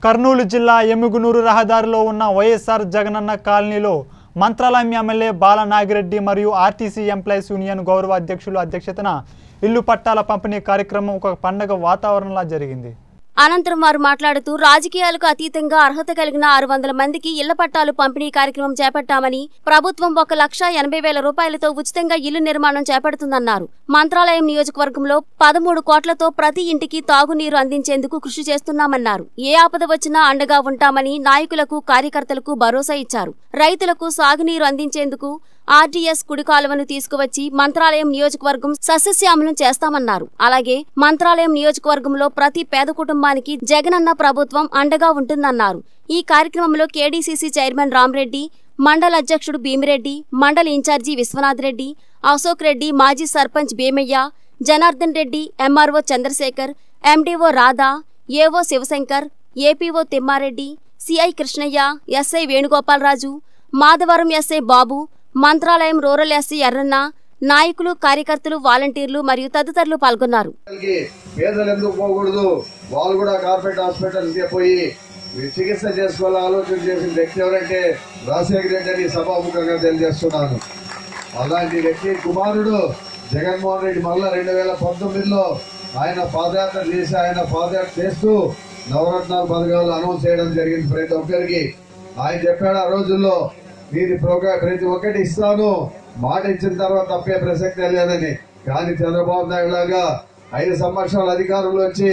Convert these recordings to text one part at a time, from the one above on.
కర్నూలు జిల్లా ఎమ్మిగునూరు రహదారిలో ఉన్న వైఎస్ఆర్ జగనన్న కాలనీలో మంత్రాలయం ఎమ్మెల్యే బాల నాగిరెడ్డి మరియు ఆర్టీసీ ఎంప్లాయీస్ యూనియన్ గౌరవ అధ్యక్షులు అధ్యక్షతన ఇల్లు పట్టాల పంపిణీ కార్యక్రమం ఒక పండగ వాతావరణంలా జరిగింది అనంతరం వారు మాట్లాడుతూ రాజకీయాలకు అతీతంగా అర్హత కలిగిన ఆరు వందల మందికి ఇళ్ల పట్టాలు పంపిణీ కార్యక్రమం చేపట్టామని ప్రభుత్వం ఒక లక్ష ఎనభై వేల రూపాయలతో ఉచితంగా ఇల్లు నిర్మాణం చేపడుతుందన్నారు మంత్రాలయం నియోజకవర్గంలో పదమూడు కోట్లతో ప్రతి ఇంటికి తాగునీరు అందించేందుకు కృషి చేస్తున్నామన్నారు ఏ ఆపద వచ్చినా అండగా ఉంటామని నాయకులకు కార్యకర్తలకు భరోసా ఇచ్చారు రైతులకు సాగునీరు అందించేందుకు ఆర్డీఎస్ కుడి కాలువను తీసుకువచ్చి మంత్రాలయం నియోజకవర్గం సస్యశ్యామలం చేస్తామన్నారు అలాగే మంత్రాలయం నియోజకవర్గంలో ప్రతి పేద కుటుంబానికి జగనన్న ప్రభుత్వం అండగా ఉంటుందన్నారు ఈ కార్యక్రమంలో కేడీసీసీ చైర్మన్ రామ్రెడ్డి మండల అధ్యక్షుడు భీమిరెడ్డి మండల ఇన్ఛార్జి విశ్వనాథ్ రెడ్డి అశోక్ రెడ్డి మాజీ sarpanch Bhimayya Janardhan Reddy MRO Chandrasekhar MDO Radha AO Shivashankar APO Thimmareddy CI Krishnayya SI Venugopalaraju Madhavaram SI Babu Mantralayam rural SC Erranna నాయకులు కార్యకర్తలు వాలంటీర్లు మరియు తదితరులు పాల్గొన్నారు కి పేదలు ఎందుకు పోకూడదు వాళ్ళు కూడా కార్పొరేట్ హాస్పిటల్ కి పోయి చికిత్స చేసుకోవాలని ఆలోచన చేసిన వ్యక్తి ఎవరంటే రాజశేఖర రెడ్డి అని సభాముఖంగా తెలియజేస్తున్నాను అలాంటి వ్యక్తి కుమారుడు జగన్మోహన్ రెడ్డి మళ్ళా రెండు వేల పంతొమ్మిదిలో ఆయన పాదయాత్ర చేసి ఆయన పాదయాత్ర చేస్తూ నవరత్నాల పథకాలు అనౌన్స్ చేయడం జరిగింది ప్రతి ఒక్కరికి ఆయన చెప్పాడు ఆ రోజుల్లో మీది ప్రోగ్రామ్ ప్రతి ఒక్కటి ఇస్తాను మాట ఇచ్చిన తర్వాత తప్పే ప్రసక్తే లేదని కానీ చంద్రబాబు నాయుడు లాగా ఐదు సంవత్సరాల అధికారంలో వచ్చి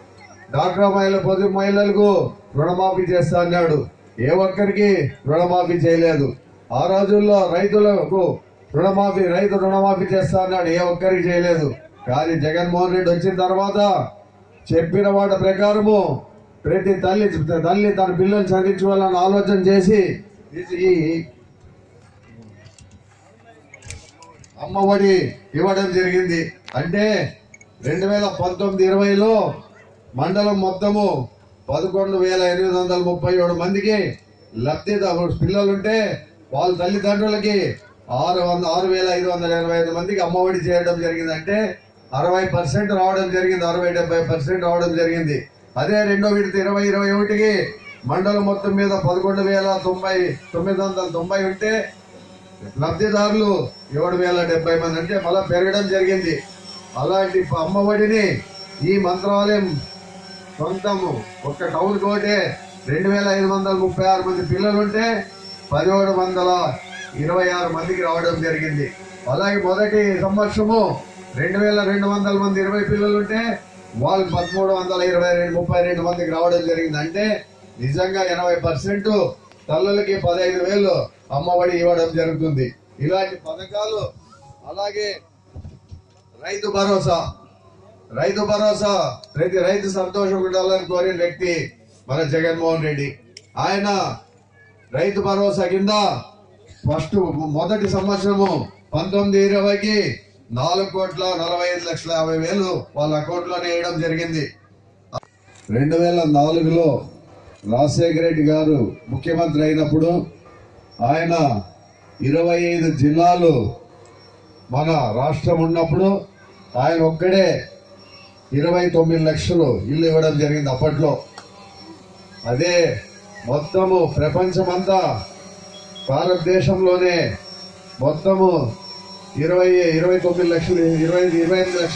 డాక్రా మహిళ పొదుపు మహిళలకు రుణమాఫీ చేస్తా అన్నాడు ఏ ఒక్కరికి రుణమాఫీ చేయలేదు ఆ రోజుల్లో రైతులకు రుణమాఫీ రైతు రుణమాఫీ చేస్తా అన్నాడు ఏ ఒక్కరికి చేయలేదు కానీ జగన్మోహన్ రెడ్డి వచ్చిన తర్వాత చెప్పిన వాటి ప్రకారము ప్రతి తల్లి తల్లి తన పిల్లల్ని చదివించుకోవాలని ఆలోచన చేసి ఈ అమ్మఒడి ఇవ్వడం జరిగింది అంటే రెండు వేల పంతొమ్మిది ఇరవైలో మండలం మొత్తము పదకొండు వేల ఎనిమిది వందల ముప్పై ఏడు మందికి లబ్ధిదారు పిల్లలుంటే వాళ్ళ తల్లిదండ్రులకి ఆరు వంద ఆరు వేల ఐదు వందల ఎనభై ఐదు మందికి అమ్మఒడి చేయడం జరిగింది అంటే అరవై పర్సెంట్ రావడం జరిగింది అరవై డెబ్బై పర్సెంట్ రావడం జరిగింది అదే రెండో విడత ఇరవై ఇరవై ఒకటికి మండలం మొత్తం మీద పదకొండు వేల తొంభై తొమ్మిది వందల తొంభై ఉంటే లబ్ధిదారులు ఏడు వేల డెబ్బై మంది అంటే మళ్ళా పెరగడం జరిగింది అలాంటి అమ్మఒడిని ఈ మంత్రాలయం సొంతము ఒక్క టౌన్ కోటే రెండు వేల ఐదు వందల ముప్పై ఆరు మంది పిల్లలు ఉంటే పదిహేడు వందల ఇరవై ఆరు మందికి రావడం జరిగింది అలాగే మొదటి సంవత్సరము రెండు వేల రెండు వందల మంది ఇరవై పిల్లలు ఉంటే వాళ్ళు పదమూడు వందల ఇరవై రెండు ముప్పై రెండు మందికి రావడం జరిగింది అంటే నిజంగా ఎనభై పర్సెంట్ తల్లులకి పదహైదు వేలు అమ్మఒడి ఇవ్వడం జరుగుతుంది ఇలాంటి పథకాలు అలాగే రైతు భరోసా రైతు భరోసా ప్రతి రైతు సంతోషం ఉండాలని కోరిన వ్యక్తి మన జగన్మోహన్ రెడ్డి ఆయన రైతు భరోసా కింద ఫస్ట్ మొదటి సంవత్సరము పంతొమ్మిది ఇరవైకి నాలుగు కోట్ల నలభై ఐదు లక్షల యాభై వేలు వాళ్ళ అకౌంట్ లోనే వేయడం జరిగింది రెండు వేల నాలుగులో రాజశేఖర రెడ్డి గారు ముఖ్యమంత్రి అయినప్పుడు ఆయన ఇరవై ఐదు జిల్లాలు మన రాష్ట్రం ఉన్నప్పుడు ఆయన ఒక్కడే ఇరవై తొమ్మిది లక్షలు ఇల్లు ఇవ్వడం జరిగింది అప్పట్లో అదే మొత్తము ప్రపంచమంతా భారతదేశంలోనే మొత్తము ఇరవై ఇరవై తొమ్మిది లక్షలు ఇరవై ఇరవై ఐదు లక్షలు